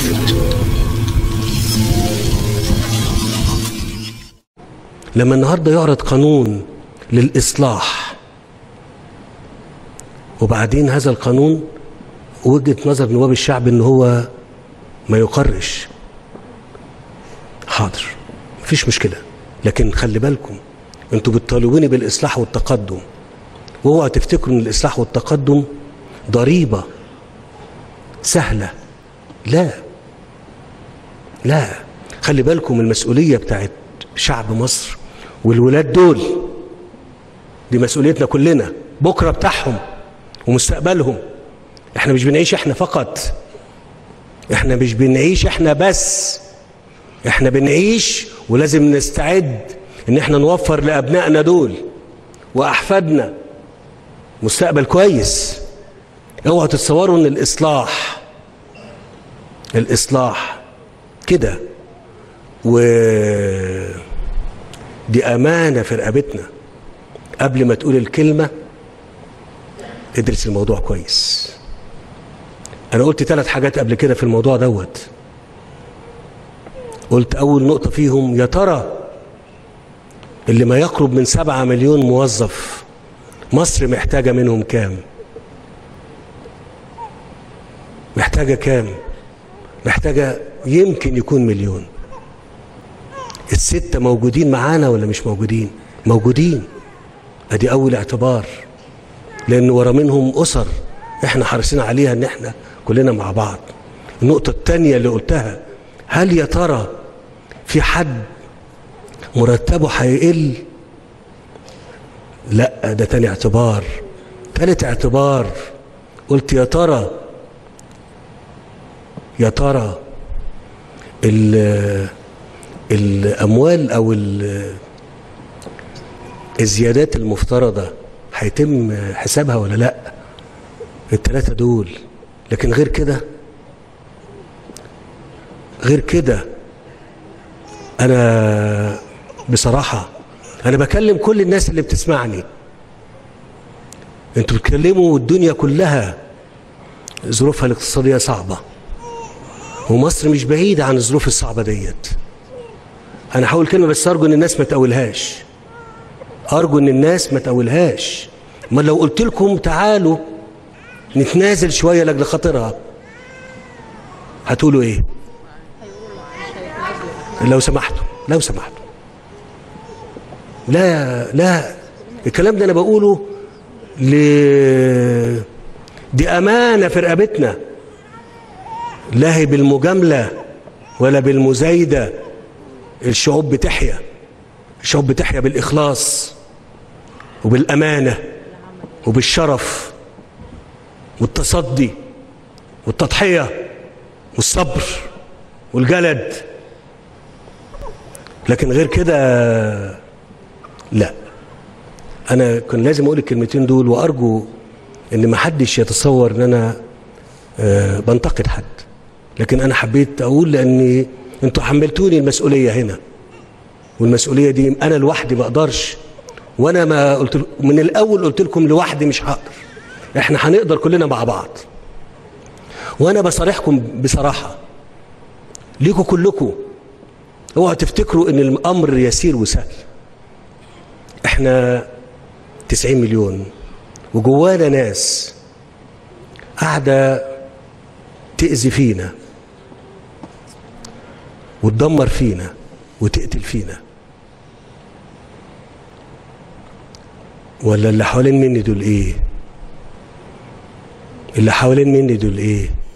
لما النهارده يعرض قانون للإصلاح وبعدين هذا القانون وجهة نظر نواب الشعب ان هو ما يقرش حاضر مفيش مشكلة لكن خلي بالكم انتوا بتطالبوني بالإصلاح والتقدم واوعوا تفتكروا ان الإصلاح والتقدم ضريبة سهلة لا لا خلي بالكم المسؤولية بتاعت شعب مصر والولاد دول دي مسؤوليتنا كلنا بكرة بتاعهم ومستقبلهم احنا مش بنعيش احنا فقط احنا مش بنعيش احنا بس احنا بنعيش ولازم نستعد ان احنا نوفر لابنائنا دول واحفادنا مستقبل كويس اوعوا تتصوروا ان الاصلاح الاصلاح كده و دي امانه في رقبتنا قبل ما تقول الكلمه ادرس الموضوع كويس انا قلت ثلاث حاجات قبل كده في الموضوع دوت قلت اول نقطه فيهم يا ترى اللي ما يقرب من سبعة مليون موظف مصر محتاجه منهم كام محتاجه كام محتاجه يمكن يكون مليون الستة موجودين معانا ولا مش موجودين موجودين ادي اول اعتبار لان ورا منهم اسر احنا حريصين عليها ان احنا كلنا مع بعض النقطة التانية اللي قلتها هل يا ترى في حد مرتبه هيقل لا ده تاني اعتبار تالت اعتبار قلت يا ترى يا ترى الاموال او الزيادات المفترضه هيتم حسابها ولا لا الثلاثه دول لكن غير كده غير كده انا بصراحه انا بكلم كل الناس اللي بتسمعني انتوا بتكلموا الدنيا كلها ظروفها الاقتصاديه صعبه ومصر مش بعيده عن الظروف الصعبه ديت انا هقول كلمه بس ارجو ان الناس ما تقولهاش ارجو ان الناس ما تقولهاش ما لو قلت لكم تعالوا نتنازل شويه لاجل خاطرها هتقولوا ايه لو سمحتوا لو سمحتوا لا لا الكلام ده انا بقوله ل دي امانه في رقبتنا لا هي بالمجامله ولا بالمزايده الشعوب بتحيا الشعوب بتحيا بالاخلاص وبالامانه وبالشرف والتصدي والتضحيه والصبر والجلد لكن غير كده لا انا كان لازم اقول الكلمتين دول وارجو ان ما حدش يتصور ان انا أه بنتقد حد لكن انا حبيت اقول لاني انتوا حملتوني المسؤوليه هنا والمسؤوليه دي انا لوحدي ما اقدرش وانا ما قلت من الاول قلت لكم لوحدي مش هقدر احنا هنقدر كلنا مع بعض وانا بصارحكم بصراحه ليكوا كلكم اوعوا تفتكروا ان الامر يسير وسهل احنا 90 مليون وجوانا ناس قاعده تاذي فينا وتدمر فينا وتقتل فينا ولا اللي حوالين مني دول ايه اللي حوالين مني دول ايه